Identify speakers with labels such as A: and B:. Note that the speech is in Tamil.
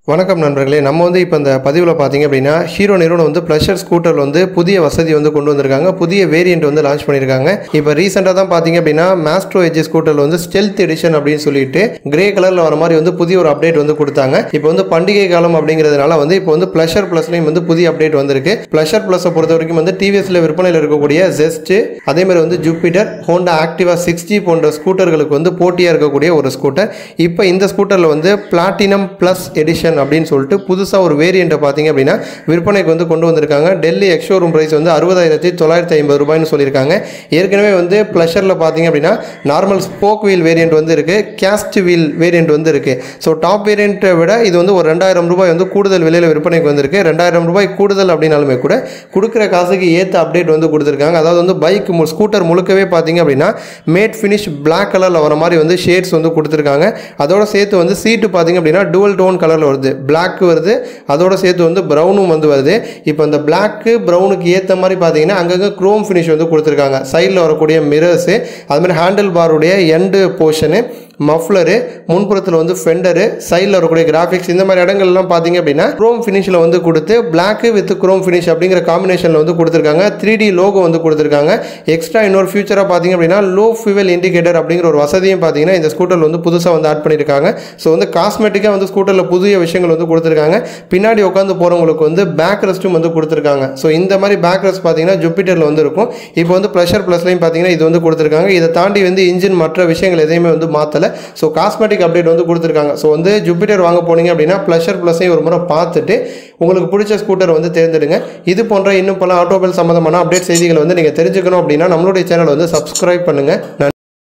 A: வணக்கம் நண்பர்களே நம்ம வந்து இப்போ இந்த பதிவில் பார்த்தீங்க அப்படின்னா ஹீரோ நிறுவனம் வந்து ப்ளஷர் ஸ்கூட்டரில் வந்து புதிய வசதி வந்து கொண்டு வந்திருக்காங்க புதிய வேரியண்ட் வந்து லான்ச் பண்ணியிருக்காங்க இப்போ ரீசெண்டாக தான் பார்த்தீங்க அப்படின்னா மேஸ்ட்ரோ எஜ் ஸ்கூட்டரில் வந்து ஸ்டெல்த் எடிஷன் அப்படின்னு சொல்லிட்டு கிரே கலரில் வர மாதிரி வந்து புதிய ஒரு அப்டேட் வந்து கொடுத்தாங்க இப்போ வந்து பண்டிகை காலம் அப்படிங்கிறதுனால வந்து இப்போ வந்து ப்ளஷர் ப்ளஸ்லையும் வந்து புதிய அப்டேட் வந்திருக்கு ப்ளஷர் ப்ளஸை பொறுத்த வரைக்கும் வந்து டிவிஎஸ்ல விற்பனையில் இருக்கக்கூடிய ஜெஸ்ட் அதே மாதிரி வந்து Jupiter Honda Activa six G போன்ற ஸ்கூட்டர்களுக்கு வந்து போட்டியாக இருக்கக்கூடிய ஒரு ஸ்கூட்டர் இப்போ இந்த ஸ்கூட்டரில் வந்து பிளாட்டினம் ப்ளஸ் எடிஷன் அப்படின்னு சொல்லிட்டு புதுசாக ஒரு வேரியண்ட்டை பார்த்தீங்க அப்படின்னா விற்பனைக்கு வந்து கொண்டு வந்திருக்காங்க டெல்லி எக்ஷோரூம் ப்ரைஸ் வந்து அறுபதாயிரத்தி தொள்ளாயிரத்தி ஐம்பது ரூபாய்னு சொல்லியிருக்காங்க ஏற்கனவே வந்து ப்ளஷரில் பார்த்தீங்க அப்படின்னா நார்மல் ஸ்போக் வீல் வேரியண்ட் வந்து இருக்குது கேஸ்ட் வீல் வேரியண்ட் வந்து இருக்குது ஸோ டாப் வேரியண்ட்டை விட இது வந்து ஒரு ரெண்டாயிரம் ரூபாய் வந்து கூடுதல் விலையில் விற்பனைக்கு வந்திருக்கு ரெண்டாயிரம் ரூபாய் கூடுதல் அப்படின்னாலுமே கூட கொடுக்குற காசுக்கு ஏற்ற அப்டேட் வந்து கொடுத்துருக்காங்க அதாவது வந்து பைக் ஸ்கூட்டர் முழுக்கவே பார்த்தீங்க அப்படின்னா மேட் ஃபினிஷ் Black கலரில் வர மாதிரி வந்து ஷேட்ஸ் வந்து கொடுத்துருக்காங்க அதோட சேர்த்து வந்து சீட்டு பார்த்தீங்க அப்படின்னா டுவல் டோன் கலரில் வருது Black வருது அதோட சேர்த்து வந்து ப்ரௌனும் வந்து வருது இப்போ இந்த பிளாக்கு ப்ரௌனுக்கு ஏற்ற மாதிரி பார்த்தீங்கன்னா அங்கங்கே க்ரோம் ஃபினிஷ் வந்து கொடுத்துருக்காங்க சைடில் வரக்கூடிய மிரர்ஸு அது மாதிரி ஹேண்டில் பாருடைய எண்டு போர்ஷனு மஃப்ளரு முன்புறத்தில் வந்து ஃபெண்டரு சைடில் வரக்கூடிய கிராஃபிக்ஸ் இந்த மாதிரி இடங்கள்லாம் பார்த்தீங்க அப்படின்னா க்ரோம் ஃபினிஷில் வந்து கொடுத்து பிளாக் வித் க்ரோம் ஃபினிஷ் அப்படிங்கிற காம்பினேஷனில் வந்து கொடுத்துருக்காங்க த்ரீ டி லோகோ வந்து கொடுத்துருக்காங்க எக்ஸ்ட்ரா இன்னொரு ஃபியூச்சராக பார்த்தீங்க அப்படின்னா லோ ஃபியூவல் இண்டிகேட்டர் அப்படிங்கிற ஒரு வசதியும் பார்த்தீங்கன்னா இந்த ஸ்கூட்டரில் வந்து புதுசாக வந்து ஆட் பண்ணியிருக்காங்க ஸோ வந்து காஸ்மெட்டிக்காக வந்து ஸ்கூட்டரில் புதிய விஷயங்கள் வந்து கொடுத்துருக்காங்க பின்னாடி உட்காந்து போகிறவங்களுக்கு வந்து பேக் ரெஸ்ட்டும் வந்து கொடுத்துருக்காங்க ஸோ இந்த மாதிரி பேக் ரெஸ்ட் பார்த்தீங்கன்னா ஜூபிட்டரில் வந்து இருக்கும் இப்போ வந்து ப்ளஷர் ப்ளஸ்லையும் பார்த்தீங்கன்னா இது வந்து கொடுத்துருக்காங்க இதை தாண்டி வந்து இன்ஜின் மற்ற விஷயங்கள் எதையுமே வந்து மாற்றலை ஸோ காஸ்மெட்டிக் அப்டேட் வந்து கொடுத்துருக்காங்க ஸோ வந்து ஜூபிட்டர் வாங்க போனீங்க அப்படின்னா ப்ளஷர் ப்ளஸையும் ஒரு முறை பார்த்துட்டு உங்களுக்கு பிடிச்ச ஸ்கூட்டர் வந்து தேர்ந்தெடுங்க இது போன்ற இன்னும் பல ஆட்டோமொபைல் சம்மந்தமான அப்டேட் செய்திகளை வந்து நீங்கள் தெரிஞ்சுக்கணும் அப்படின்னா நம்மளுடைய சேனலை வந்து சப்ஸ்கிரைப் பண்ணுங்கள்